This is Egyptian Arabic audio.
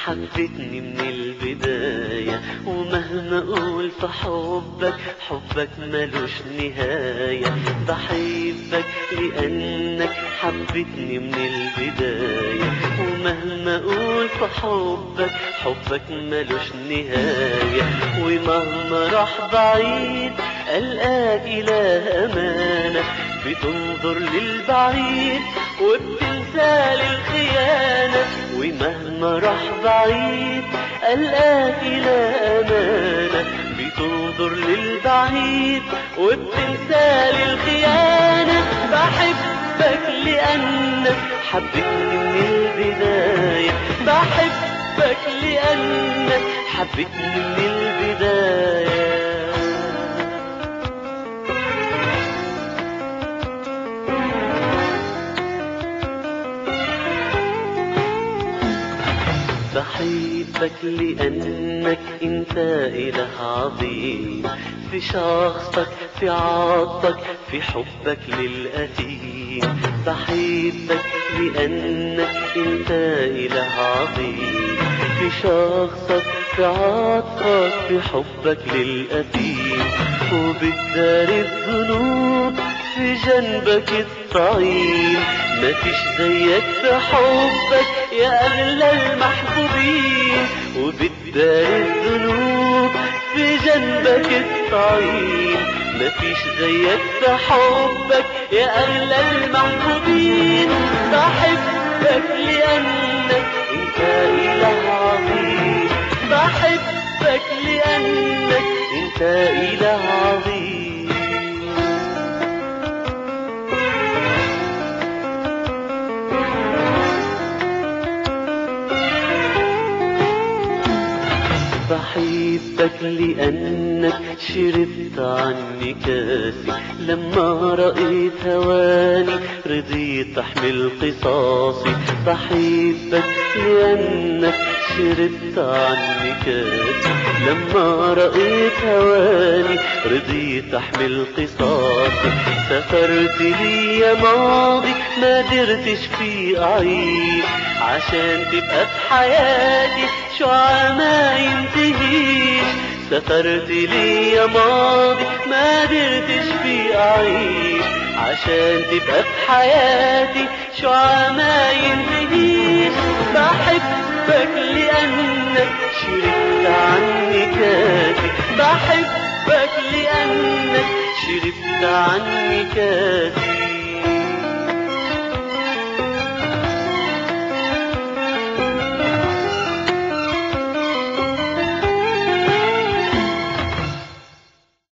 حبتني من البداية ومهما أقول في حبك حبك ملوش نهاية بحبك لأنك حبتني من البداية ومهما أقول في حبك حبك ملوش نهاية ومهما راح بعيد ألقاك إله أمانة بتنظر للبعيد وبتنسى للخيانة ومهما راح بعيد ألقاك إله أمانة بتنظر للبعيد وبتنسى للخيانة بحبك لأنك حبتني من البداية بحبك لأنك حبتني من البداية بحبك لأنك أنت إله عظيم في شخصك في عطفك في حبك للأثيم بحبك لأنك أنت إله عظيم في شخصك في عطفك في حبك للأثيم وبتدار الذنوب في جنبك الطعيم مفيش زيك في حبك يا أغلى المحبوبين وبتدار الذنوب في جنبك الطعيم مفيش زيك في حبك يا أغلى المحبوبين بحبك لأنك أنت إله عظيم بحبك لأنك أنت إله عظيم بحبك لأنك شربت عني كاسي لما رأيت هواني رضيت أحمل قصاصي بحبك لأنك شربت عني كاسي لما رأيت هواني رضيت أحمل قصاصي سافرت لي يا ماضي ما قدرتش فيه أعيش عشان تبقى في حياتي شعاع ما ينتهيش سافرت لي يا ماضي ما قدرتش فيه أعيش عشان تبقى في حياتي شعاع ما ينتهيش بحبك لأنك شربت عني كاسي بحبك لأنك شربت عني كاسي